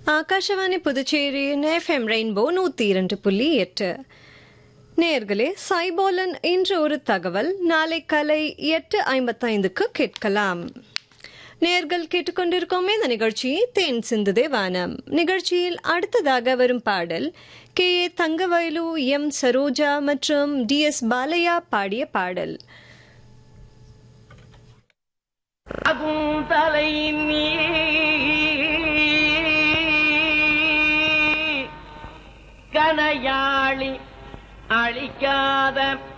ಆಕಾಶವಾಣಿ புதுச்சேரியின் FM rainbow நூத்தி இரண்டு புள்ளி எட்டு நேர்களே சைபோலன் இன்று ஒரு தகவல் நாளை காலை எட்டு ஐம்பத்தைந்துக்கு கேட்கலாம் நேர்கள் கேட்டுக்கொண்டிருக்கோம் இந்த நிகழ்ச்சி தேன் சிந்துதே வானம் நிகழ்ச்சியில் அடுத்ததாக வரும் பாடல் K A Thangavelu M Saroja மற்றும் டி எஸ் பாலையா பாடிய பாடல் அகுந்தலை நீ கனையாளி அழிக்காத